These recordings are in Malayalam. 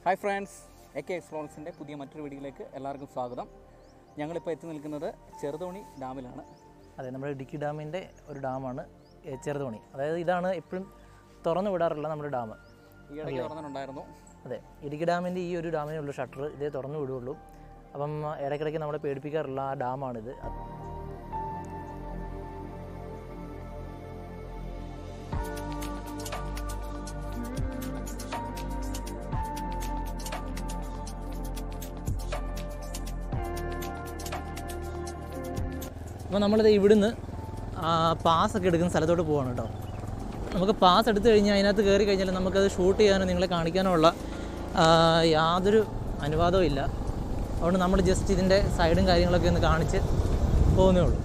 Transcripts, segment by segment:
ഹായ് ഫ്രണ്ട്സ് എ കെ എക്സ്പ്ലോറൻസിൻ്റെ പുതിയ മറ്റൊരു വീഡിയോയിലേക്ക് എല്ലാവർക്കും സ്വാഗതം ഞങ്ങളിപ്പോൾ എത്തി നിൽക്കുന്നത് ചെറുതോണി ഡാമിലാണ് അതെ നമ്മുടെ ഇടുക്കി ഡാമിൻ്റെ ഒരു ഡാമാണ് ഏ, ചെറുതോണി അതായത് ഇതാണ് എപ്പോഴും തുറന്നു വിടാറുള്ള നമ്മുടെ ഡാം ഈ ഇടയ്ക്ക് തുറന്നിട്ടുണ്ടായിരുന്നു അതെ ഇടുക്കി ഡാമിൻ്റെ ഈ ഒരു ഡാമിനുള്ള ഷട്ടർ ഇതേ തുറന്നു വിടുകയുള്ളൂ അപ്പം ഇടയ്ക്കിടയ്ക്ക് നമ്മളെ പേടിപ്പിക്കാറുള്ള ആ ഡാമാണിത് അത് അപ്പോൾ നമ്മളിത് ഇവിടുന്ന് പാസ് ഒക്കെ എടുക്കുന്ന സ്ഥലത്തോട്ട് പോവാണ് കേട്ടോ നമുക്ക് പാസ് എടുത്തു കഴിഞ്ഞാൽ അതിനകത്ത് കയറി കഴിഞ്ഞാൽ നമുക്കത് ഷൂട്ട് ചെയ്യാനോ നിങ്ങളെ കാണിക്കാനോ ഉള്ള ആ, യാതൊരു അനുവാദവും ഇല്ല അതുകൊണ്ട് നമ്മൾ ജസ്റ്റ് ഇതിൻ്റെ സൈഡും കാര്യങ്ങളൊക്കെ ഒന്ന് കാണിച്ച് പോകുന്നേ ഉള്ളൂ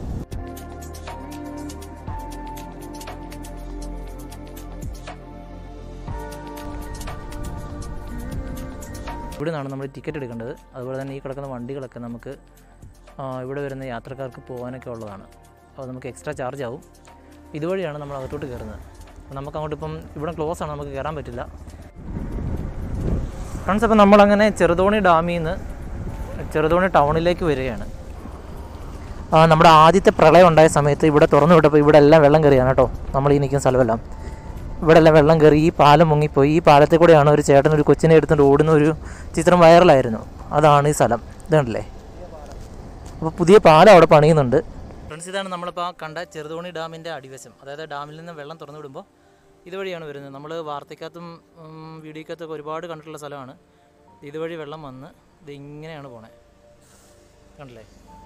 ഇവിടെ നിന്നാണ് നമ്മൾ ടിക്കറ്റ് എടുക്കേണ്ടത് അതുപോലെ തന്നെ ഈ കിടക്കുന്ന വണ്ടികളൊക്കെ നമുക്ക് ആ, ഇവിടെ വരുന്ന യാത്രക്കാർക്ക് പോകാനൊക്കെ ഉള്ളതാണ് അപ്പോൾ നമുക്ക് എക്സ്ട്രാ ചാർജ് ആവും ഇതുവഴിയാണ് നമ്മൾ അകത്തോട്ട് കയറുന്നത് അപ്പോൾ നമുക്ക് അങ്ങോട്ട് ഇപ്പം ഇവിടെ ക്ലോസ് ആണ് നമുക്ക് കയറാൻ പറ്റില്ല ഫ്രണ്ട്സ് അപ്പോൾ നമ്മളങ്ങനെ ചെറുതോണി ഡാമിൽ നിന്ന് ചെറുതോണി ടൗണിലേക്ക് വരികയാണ് ആ, നമ്മുടെ ആദ്യത്തെ പ്രളയം ഉണ്ടായ സമയത്ത് ഇവിടെ തുറന്നു വിട്ടപ്പോൾ ഇവിടെ എല്ലാം വെള്ളം കയറിയാണ് കേട്ടോ നമ്മൾ ഈ നിൽക്കുന്ന സ്ഥലമെല്ലാം ഇവിടെ എല്ലാം വെള്ളം കയറി ഈ പാലം മുങ്ങിപ്പോയി ഈ പാലത്തിൽ കൂടെയാണ് ഒരു ചേട്ടൻ ഒരു കൊച്ചിനെ എടുത്തുകൊണ്ട് ഓടുന്ന ഒരു ചിത്രം വൈറലായിരുന്നു അതാണ് ഈ സ്ഥലം ഇതുണ്ടല്ലേ അപ്പോൾ പുതിയ പാലം അവിടെ പണിയുന്നുണ്ട് ഫ്രണ്ട്സ് ഇതാണ് നമ്മളിപ്പോൾ ആ കണ്ട ചെറുതോണി ഡാമിൻ്റെ അടിവശം അതായത് ഡാമിൽ നിന്ന് വെള്ളം തുറന്നു വിടുമ്പോൾ ഇതുവഴിയാണ് വരുന്നത് നമ്മൾ വാർത്തയ്ക്കകത്തും ഉം, വീഡിയോക്കകത്തൊക്കെ ഒരുപാട് കണ്ടിട്ടുള്ള സ്ഥലമാണ് ഇതുവഴി വെള്ളം വന്ന് ഇത് ഇങ്ങനെയാണ് പോണേ കണ്ടില്ലേ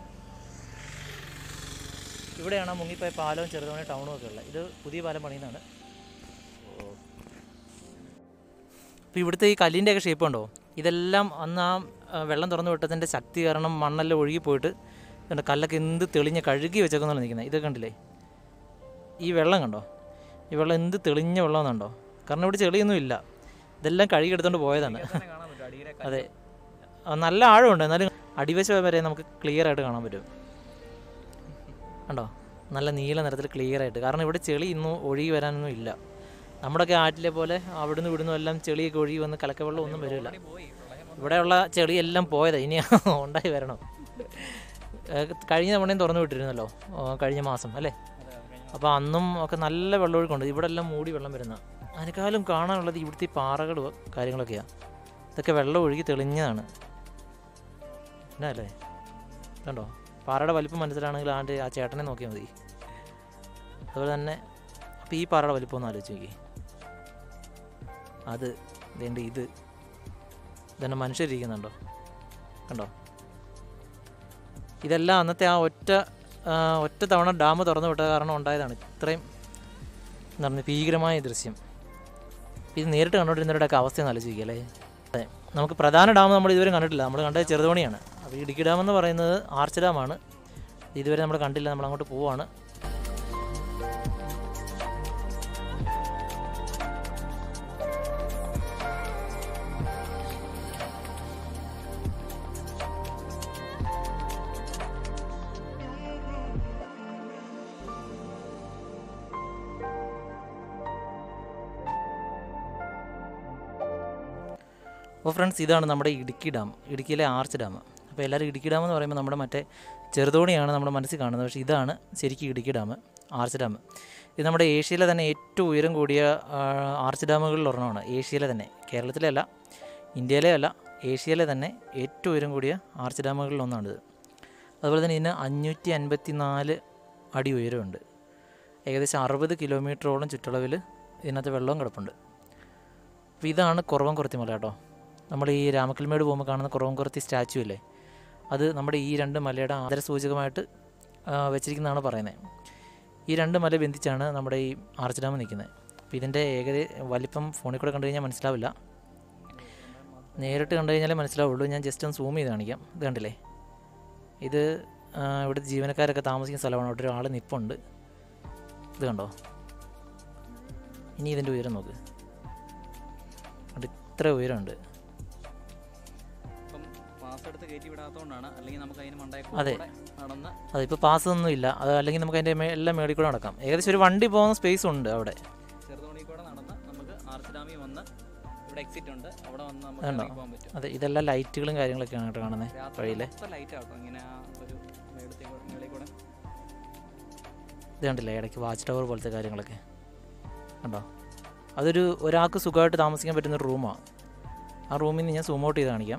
ഇവിടെയാണ് ആ മുങ്ങിപ്പോയ പാലവും ചെറുതോണി ടൗണും ഒക്കെ ഉള്ളത് ഇത് പുതിയ പാലം പണിയുന്നതാണ് അപ്പോൾ ഇവിടുത്തെ ഈ കല്ലിൻ്റെയൊക്കെ ഷേപ്പ് ഉണ്ടോ ഇതെല്ലാം അന്ന് ആ ആ, വെള്ളം തുറന്നു വിട്ടതിൻ്റെ ശക്തി കാരണം മണ്ണെല്ലാം ഒഴുകി പോയിട്ട് ഇതുണ്ട് കല്ലൊക്കെ എന്ത് തെളിഞ്ഞ് കഴുകി വെച്ചേക്കുന്നതാണ് നിൽക്കുന്നത് ഇത് കണ്ടില്ലേ ഈ വെള്ളം കണ്ടോ ഈ വെള്ളം എന്ത് തെളിഞ്ഞ വെള്ളമെന്നുണ്ടോ കാരണം ഇവിടെ ചെളിയൊന്നും ഇല്ല ഇതെല്ലാം കഴുകി എടുത്തുകൊണ്ട് പോയതാണ് കാണാൻ പറ്റും അടിയിലെ അതെ ആ, നല്ല ആഴമുണ്ട് എന്നാലും അടിവശം വരെ നമുക്ക് ക്ലിയർ ആയിട്ട് കാണാൻ പറ്റും കണ്ടോ നല്ല നീല നിറത്തിൽ ക്ലിയർ ആയിട്ട് കാരണം ഇവിടെ ചെളി ഇന്നും ഒഴുകി വരാനൊന്നും ഇല്ല നമ്മുടെയൊക്കെ ആറ്റിലെ പോലെ അവിടുന്ന് ഇവിടുന്ന് എല്ലാം ചെളിയൊക്കെ ഒഴുകി വന്ന് കലക്കവെള്ളം ഒന്നും വരില്ല പോയി പ്രളയം ഇവിടെയുള്ള ചെളിയെല്ലാം പോയത് ഇനി ഉണ്ടായി വരണം ഏഹ് കഴിഞ്ഞ തവണയും തുറന്നു വിട്ടിരുന്നല്ലോ ആ, കഴിഞ്ഞ മാസം അല്ലേ അപ്പോൾ അന്നും ഒക്കെ നല്ല വെള്ളമൊഴുക്കുണ്ട് ഇവിടെ എല്ലാം മൂടി വെള്ളം വരുന്ന അതിനേക്കാളും കാണാനുള്ളത് ഇവിടുത്തെ ഈ പാറകൾ കാര്യങ്ങളൊക്കെയാണ് ഇതൊക്കെ വെള്ളം ഒഴുകി തെളിഞ്ഞതാണ് പിന്നെ അല്ലേ കണ്ടോ പാറയുടെ വലിപ്പം മനസ്സിലാണെങ്കിൽ ആണ്ട് ആ ചേട്ടനെ നോക്കിയാൽ മതി അതുപോലെ തന്നെ അപ്പോൾ ഈ പാറയുടെ വലിപ്പം ഒന്ന് ആലോചിച്ച് നോക്കി അത് ഇതേണ്ട ഇത് ഇതന്നെ മനുഷ്യരിക്കുന്നുണ്ടോ കണ്ടോ ഇതെല്ലാം അന്നത്തെ ആ ഒറ്റ ആ, ഒറ്റ തവണ ഡാം തുറന്നു വിട്ട കാരണം ഉണ്ടായതാണ് ഇത്രയും എന്താ പറയുക ഭീകരമായ ദൃശ്യം ഇത് നേരിട്ട് കണ്ടുകൊണ്ടിരുന്നവരുടെയൊക്കെ അവസ്ഥ ഒന്ന് ആലോചിക്കുക അല്ലേ അതെ നമുക്ക് പ്രധാന ഡാം നമ്മൾ ഇതുവരെ കണ്ടിട്ടില്ല നമ്മൾ കണ്ടത് ചെറുതോണിയാണ് അപ്പോൾ ഇടുക്കി ഡാം എന്ന് പറയുന്നത് ആർച്ച് ഡാമാണ് ഇതുവരെ നമ്മൾ കണ്ടില്ല നമ്മൾ അങ്ങോട്ട് പോവാണ് അപ്പോൾ ഫ്രണ്ട്സ് ഇതാണ് നമ്മുടെ ഇടുക്കി ഡാം ഇടുക്കിയിലെ ആർച്ച് ഡാം അപ്പോൾ എല്ലാവരും ഇടുക്കി ഡാം എന്ന് പറയുമ്പോൾ നമ്മുടെ മറ്റേ ചെറുതോണിയാണ് നമ്മുടെ മനസ്സിൽ കാണുന്നത് പക്ഷേ ഇതാണ് ശരിക്കും ഇടുക്കി ഡാം ആർച്ച് ഡാം ഇത് നമ്മുടെ ഏഷ്യയിലെ തന്നെ ഏറ്റവും ഉയരം കൂടിയ ആ, ആർച്ച് ഡാമുകളിൽ ഒരെണ്ണമാണ് ഏഷ്യയിലെ തന്നെ കേരളത്തിലെ അല്ല ഇന്ത്യയിലെ അല്ല ഏഷ്യയിലെ തന്നെ ഏറ്റവും ഉയരം കൂടിയ ആർച്ച് ഡാമുകളിൽ ഒന്നാണിത് അതുപോലെ തന്നെ ഇതിന് അഞ്ഞൂറ്റി അൻപത്തി നാല് അടി ഉയരമുണ്ട് ഏകദേശം അറുപത് കിലോമീറ്ററോളം ചുറ്റളവിൽ ഇതിനകത്ത് വെള്ളവും കിടപ്പുണ്ട് അപ്പോൾ ഇതാണ് കുറവം കുറത്തി മല കേട്ടോ നമ്മൾ ഈ രാമക്കൽമേട് പോകുമ്പോൾ കാണുന്ന കുറവം കുറത്തി സ്റ്റാച്ചു ഇല്ലേ അത് നമ്മുടെ ഈ രണ്ട് മലയുടെ ആദരസൂചകമായിട്ട് ആ, വെച്ചിരിക്കുന്നതാണ് പറയുന്നത് ഈ രണ്ട് മല ബന്ധിച്ചാണ് നമ്മുടെ ഈ ആർച്ച് ഡാം നിൽക്കുന്നത് അപ്പോൾ ഇതിൻ്റെ ഏകദേശം വലിപ്പം ഫോണിൽ കൂടെ കണ്ടു കഴിഞ്ഞാൽ മനസ്സിലാവില്ല നേരിട്ട് കണ്ടു കഴിഞ്ഞാലേ മനസ്സിലാവുള്ളൂ ഞാൻ ജസ്റ്റ് ഒന്ന് സൂം ചെയ്ത് കാണിക്കാം ഇത് കണ്ടില്ലേ ഇത് ആ, ഇവിടുത്തെ ജീവനക്കാരൊക്കെ താമസിക്കുന്ന സ്ഥലമാണ് അവിടെ ഒരാൾ നിപ്പുണ്ട് ഇത് കണ്ടോ ഇനി ഇതിൻ്റെ ഉയരം നോക്ക് അത് ഇത്ര ഉയരമുണ്ട് ഇപ്പം പാസ് എടുത്ത് കയറ്റി വിടാത്തതുകൊണ്ടാണ് അല്ലെങ്കിൽ നമുക്ക് അതിന് മണ്ടായി അതെ. നടന്ന് അതിപ്പോൾ പാസ് ഒന്നും ഇല്ല അത് അല്ലെങ്കിൽ നമുക്ക് അതിൻ്റെ മേ- എല്ലാം മേളിൽ കൂടെ നടക്കാം ഏകദേശം ഒരു വണ്ടി പോകുന്ന സ്പേസ് ഉണ്ട് അവിടെ ചെറുതോണി കൂടെ നടന്ന് നമുക്ക് ആർച്ച് ഡാമിൽ വന്ന് ഇവിടെ എക്സിറ്റ് ഉണ്ട് അവിടെ വന്ന് നമുക്ക് ആണോ? ഇറങ്ങി പോകാൻ പറ്റും അതെ ഇതെല്ലാം ലൈറ്റുകളും കാര്യങ്ങളൊക്കെയാണ് കേട്ടോ കാണുന്നത് രാത്രി വഴിയിലെ മൊത്തം ലൈറ്റ് ആട്ടോ ഇങ്ങനെ ആ ഒരു മേടത്തെ മേളിൽ കൂടെ ഇത് കണ്ടില്ലേ ഇടയ്ക്ക് വാച്ച് ടവർ പോലത്തെ കാര്യങ്ങളൊക്കെ കണ്ടോ അതൊരു ഒരാൾക്ക് സുഖമായിട്ട് താമസിക്കാൻ പറ്റുന്ന ഒരു റൂമാണ് ആ റൂമിൽ നിന്ന് ഞാൻ സൂം ഔട്ട് ചെയ്ത് കാണിക്കാം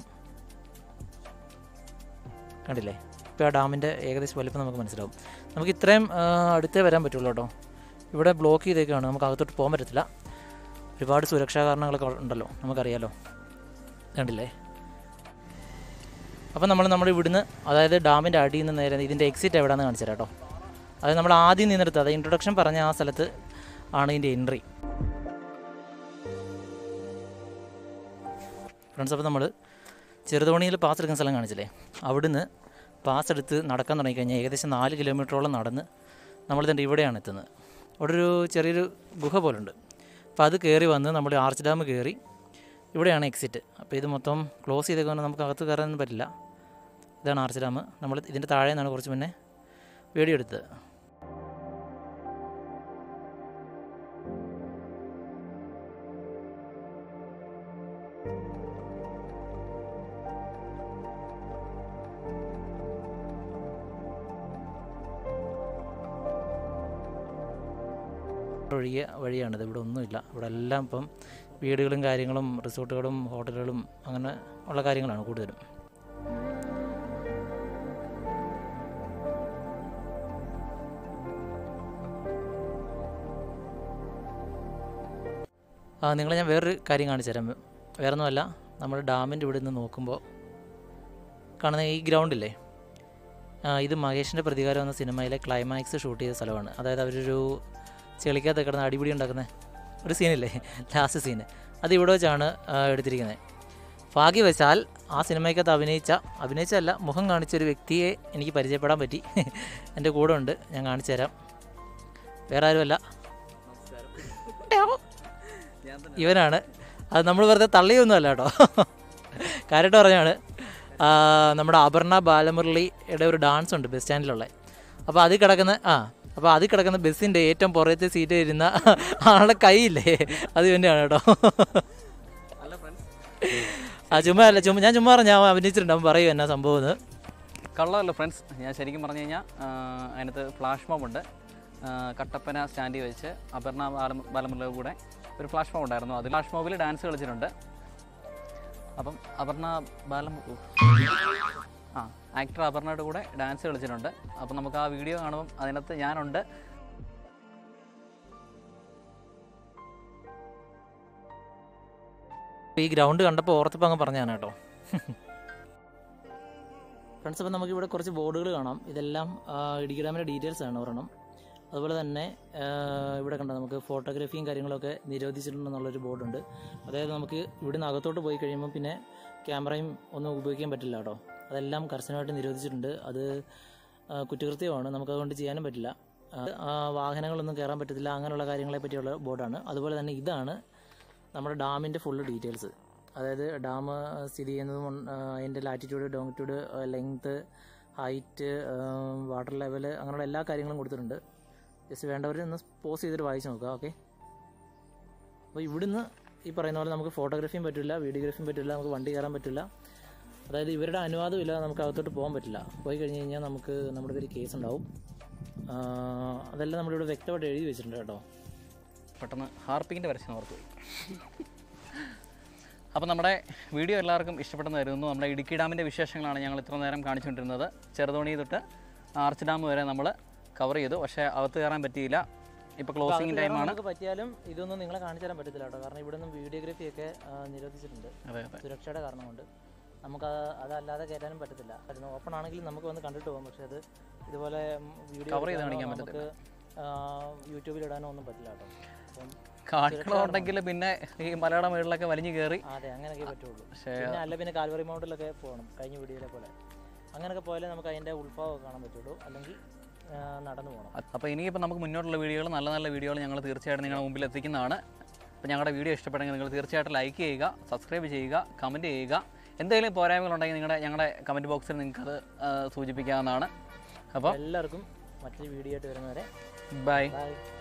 കണ്ടില്ലേ ഇപ്പോൾ ആ ഡാമിൻ്റെ ഏകദേശം വലിപ്പം നമുക്ക് മനസ്സിലാവും നമുക്ക് ഇത്രയും ആ, അടുത്തേ വരാൻ പറ്റുള്ളൂ കേട്ടോ ഇവിടെ ബ്ലോക്ക് ചെയ്തേക്കാണ് നമുക്ക് അകത്തോട്ട് പോകാൻ പറ്റത്തില്ല ഒരുപാട് സുരക്ഷാ കാരണങ്ങളൊക്കെ ഉണ്ടല്ലോ നമുക്കറിയാലോ കണ്ടില്ലേ അപ്പോൾ നമ്മൾ നമ്മുടെ ഇവിടുന്ന് അതായത് ഡാമിൻ്റെ അടിയിൽ നിന്ന് നേരെ ഇതിൻ്റെ എക്സിറ്റ് എവിടെയാണെന്ന് കാണിച്ചു തരാം കേട്ടോ അത് നമ്മൾ ആദ്യം നിന്നെടുത്ത് അത് ഇൻട്രൊഡക്ഷൻ പറഞ്ഞ ആ സ്ഥലത്ത് ആണ് ഇതിൻ്റെ എൻട്രി ഫ്രണ്ട്സ് അപ്പോൾ നമ്മൾ ചെറുതോണിയിൽ പാസ് എടുക്കുന്ന സ്ഥലം കാണിച്ചില്ലേ അവിടുന്ന് പാസ് എടുത്ത് നടക്കാൻ തുടങ്ങിക്കഴിഞ്ഞാൽ ഏകദേശം നാല് കിലോമീറ്ററോളം നടന്ന് നമ്മളിതിൻ്റെ ഇവിടെയാണ് എത്തുന്നത് അവിടെ ഒരു ചെറിയൊരു ഗുഹ പോലുണ്ട് അപ്പോൾ അത് കയറി വന്ന് നമ്മൾ ആർച്ച് ഡാം കയറി ഇവിടെയാണ് എക്സിറ്റ് അപ്പോൾ ഇത് മൊത്തം ക്ലോസ് ചെയ്തേക്കാൻ നമുക്ക് അകത്ത് കയറാനൊന്നും പറ്റില്ല ഇതാണ് ആർച്ച് ഡാം നമ്മൾ ഇതിൻ്റെ താഴെ നിന്നാണ് കുറച്ച് മുന്നേ വീഡിയോ എടുത്തത് ഒഴികെ വഴിയാണിത് ഇവിടെ ഒന്നുമില്ല ഇവിടെ എല്ലാം ഇപ്പം വീടുകളും കാര്യങ്ങളും റിസോർട്ടുകളും ഹോട്ടലുകളും അങ്ങനെ ഉള്ള കാര്യങ്ങളാണ് കൂടുതലും ആ നിങ്ങളെ ഞാൻ വേറൊരു കാര്യം കാണിച്ചു തരാം വേറെ ഒന്നുമല്ല നമ്മൾ ഡാമിൻ്റെ ഇവിടെ നിന്ന് നോക്കുമ്പോൾ കാണുന്ന ഈ ഗ്രൗണ്ടില്ലേ ആ, ഇത് മഹേഷിൻ്റെ പ്രതികാരം എന്ന സിനിമയിലെ ക്ലൈമാക്സ് ഷൂട്ട് ചെയ്ത സ്ഥലമാണ് അതായത് അവരൊരു ചെളിക്കകത്ത് കിടന്ന് അടിപിടി ഉണ്ടാക്കുന്ന ഒരു സീനില്ലേ ലാസ്റ്റ് സീന് അത് ഇവിടെ വെച്ചാണ് ആ, എടുത്തിരിക്കുന്നത് ഭാഗ്യവശാൽ ആ സിനിമയ്ക്കകത്ത് അഭിനയിച്ച അഭിനയിച്ചല്ല മുഖം കാണിച്ച ഒരു വ്യക്തിയെ എനിക്ക് പരിചയപ്പെടാൻ പറ്റി എൻ്റെ കൂടെ ഉണ്ട് ഞാൻ കാണിച്ചു തരാം വേറെ ആരുമല്ല ഞാൻ തന്നെ ഇവനാണ് അത് നമ്മൾ വെറുതെ തള്ളിയൊന്നുമല്ല കേട്ടോ കാര്യമായിട്ട് പറഞ്ഞാണ് ആ, നമ്മുടെ അപർണ ബാലമുരളിയുടെ ഒരു ഡാൻസ് ഉണ്ട് ബസ് സ്റ്റാൻഡിലുള്ള അപ്പോൾ അതിൽ കിടക്കുന്ന ആ അപ്പോൾ അതിൽ കിടക്കുന്ന ബസ്സിൻ്റെ ഏറ്റവും പുറത്തെ സീറ്റ് ഇരുന്ന ആളുടെ കൈയില്ലേ അത് ഇവൻ്റെയാണ് കേട്ടോ അല്ല ഫ്രണ്ട്സ് ആ ചുമ്മാ അല്ല ചുമ്മാ ഞാൻ ചുമ്മാ പറഞ്ഞ ഞാൻ അഭിനയിച്ചിട്ടുണ്ട് അവൻ പറയും എന്നാ സംഭവം എന്ന് കള്ളമല്ല ഫ്രണ്ട്സ് ഞാൻ ശരിക്കും പറഞ്ഞു കഴിഞ്ഞാൽ അതിനകത്ത് ഫ്ലാഷ് മോബ് ഉണ്ട് ആ, കട്ടപ്പന സ്റ്റാൻഡിൽ വെച്ച് അപർണ ബാലം ബാലമുള്ള കൂടെ ഒരു ഫ്ലാഷ് മോബ് ഉണ്ടായിരുന്നു അതിൽ ഫ്ലാഷ് മോബിൽ ഡാൻസ് കളിച്ചിട്ടുണ്ട് അപ്പം അപർണ ബാലം ഉഫ്. ആ ആക്ടർ അപർണയുടെ കൂടെ ഡാൻസ് കളിച്ചിട്ടുണ്ട് അപ്പം നമുക്ക് ആ വീഡിയോ കാണുമ്പം അതിനകത്ത് ഞാനുണ്ട് അപ്പോൾ ഈ ഗ്രൗണ്ട് കണ്ടപ്പോൾ ഓർത്തപ്പോൾ അങ്ങ് പറഞ്ഞാണ് കേട്ടോ ഫ്രണ്ട്സ് അപ്പോൾ നമുക്കിവിടെ കുറച്ച് ബോർഡുകൾ കാണാം ഇതെല്ലാം ആ, ഇടുക്കി ഡാമിൻ്റെ ഡീറ്റെയിൽസ് ആണ് ഒരെണ്ണം അതുപോലെ തന്നെ ആ, ഇവിടെ കണ്ട നമുക്ക് ഫോട്ടോഗ്രാഫിയും കാര്യങ്ങളൊക്കെ നിരോധിച്ചിട്ടുണ്ടെന്നുള്ളൊരു ബോർഡുണ്ട് അതായത് നമുക്ക് ഇവിടുന്ന് അകത്തോട്ട് പോയി കഴിയുമ്പോൾ പിന്നെ ക്യാമറയും ഒന്നും ഉപയോഗിക്കാൻ പറ്റില്ല കേട്ടോ അതെല്ലാം കർശനമായിട്ട് നിരോധിച്ചിട്ടുണ്ട് അത് ആ, കുറ്റകൃത്യമാണ് നമുക്കതുകൊണ്ട് ചെയ്യാനും പറ്റില്ല ആ, ആ, വാഹനങ്ങളൊന്നും കയറാൻ പറ്റത്തില്ല അങ്ങനെയുള്ള കാര്യങ്ങളെ പറ്റിയുള്ള ബോർഡാണ് അതുപോലെ തന്നെ ഇതാണ് നമ്മുടെ ഡാമിൻ്റെ ഫുള്ള് ഡീറ്റെയിൽസ് അതായത് ഡാം സ്ഥിതി ചെയ്യുന്നതും ഉൺ- ആ, അതിൻ്റെ latitude longitude length height water level അങ്ങനെയുള്ള എല്ലാ കാര്യങ്ങളും കൊടുത്തിട്ടുണ്ട് ജസ്റ്റ് വേണ്ടവർ ഒന്ന് പോസ് ചെയ്തിട്ട് വായിച്ച് നോക്കുക ഓക്കെ അപ്പോൾ ഇവിടുന്ന് ഈ പറയുന്ന പോലെ നമുക്ക് ഫോട്ടോഗ്രാഫിയും പറ്റില്ല വീഡിയോഗ്രാഫിയും പറ്റില്ല നമുക്ക് വണ്ടി കയറാൻ പറ്റില്ല അതായത് ഇവരുടെ അനുവാദം ഇല്ലാതെ നമുക്ക് അകത്തോട്ട് പോകാൻ പറ്റില്ല പോയി കഴിഞ്ഞ് കഴിഞ്ഞാൽ നമുക്ക് നമ്മുടെ പേര് കേസ് ഉണ്ടാവും ആ, അതെല്ലാം നമ്മളിവിടെ വ്യക്തമായിട്ട് എഴുതി വെച്ചിട്ടുണ്ട് കേട്ടോ പെട്ടെന്ന് ഹാർപ്പിക്കിൻ്റെ വരച്ച് ഓർത്ത് പോയി അപ്പോൾ നമ്മുടെ വീഡിയോ എല്ലാവർക്കും ഇഷ്ടപ്പെട്ടെന്ന് കരുതുന്നു നമ്മുടെ ഇടുക്കി ഡാമിൻ്റെ വിശേഷങ്ങളാണ് ഞങ്ങൾ ഇത്ര നേരം കാണിച്ചുകൊണ്ടിരുന്നത് ചെറുതോണി തൊട്ട് ആർച്ച് ഡാം വരെ നമ്മൾ കവർ ചെയ്തു പക്ഷേ അകത്ത് കയറാൻ പറ്റിയില്ല ഇപ്പോൾ ക്ലോസിങ് ടൈമാണ് നമുക്ക് പറ്റിയാലും ഇതൊന്നും നിങ്ങളെ കാണിച്ചു തരാൻ പറ്റത്തില്ല കേട്ടോ കാരണം ഇവിടെ നിന്നും വീഡിയോഗ്രാഫി ഒക്കെ ആ, നിരോധിച്ചിട്ടുണ്ട് അതെ അതെ സുരക്ഷയുടെ കാരണം കൊണ്ട് നമുക്ക് അത് അതല്ലാതെ കയറ്റാനും പറ്റത്തില്ല കാരണം ഓപ്പൺ ആണെങ്കിൽ നമുക്ക് വന്ന് കണ്ടിട്ട് പോകാം പക്ഷേ അത് ഇതുപോലെ വീഡിയോ Cover ചെയ്ത് കാണിക്കാൻ നമുക്ക് യൂട്യൂബിൽ ഇടാനോ ഒന്നും പറ്റില്ല കേട്ടോ അപ്പം കാട്ടിലുണ്ടെങ്കിൽ പിന്നെ ഈ മലയുടെ മുകളിലൊക്കെ വലിഞ്ഞു കയറി അതെ അങ്ങനെയൊക്കെ പറ്റുള്ളൂ പക്ഷേ പിന്നെ അല്ല പിന്നെ കാൽവറി മൗണ്ടിലൊക്കെ പോകണം കഴിഞ്ഞ വീഡിയോയിലെ പോലെ അങ്ങനെയൊക്കെ പോയാലേ നമുക്ക് അതിൻ്റെ ഉൾഭാവം കാണാൻ പറ്റുള്ളൂ അല്ലെങ്കിൽ ആ, നടന്നു പോകണം അപ്പോൾ ഇനിയിപ്പോൾ നമുക്ക് മുന്നോട്ടുള്ള വീഡിയോകൾ നല്ല നല്ല വീഡിയോകൾ ഞങ്ങൾ തീർച്ചയായിട്ടും നിങ്ങളുടെ മുമ്പിൽ എത്തിക്കുന്നതാണ് അപ്പോൾ ഞങ്ങളുടെ വീഡിയോ ഇഷ്ടപ്പെട്ടെങ്കിൽ നിങ്ങൾ തീർച്ചയായിട്ടും ലൈക്ക് ചെയ്യുക സബ്സ്ക്രൈബ് ചെയ്യുക കമൻറ്റ് ചെയ്യുക എന്തെങ്കിലും പോരായ്മകളുണ്ടെങ്കിൽ നിങ്ങളുടെ ഞങ്ങളുടെ കമൻറ്റ് ബോക്സിൽ നിങ്ങൾക്കത് ആ, സൂചിപ്പിക്കാവുന്നതാണ് അപ്പോൾ എല്ലാവർക്കും മറ്റൊരു വീഡിയോ ആയിട്ട് വരുന്നവരെ ബൈ ബൈ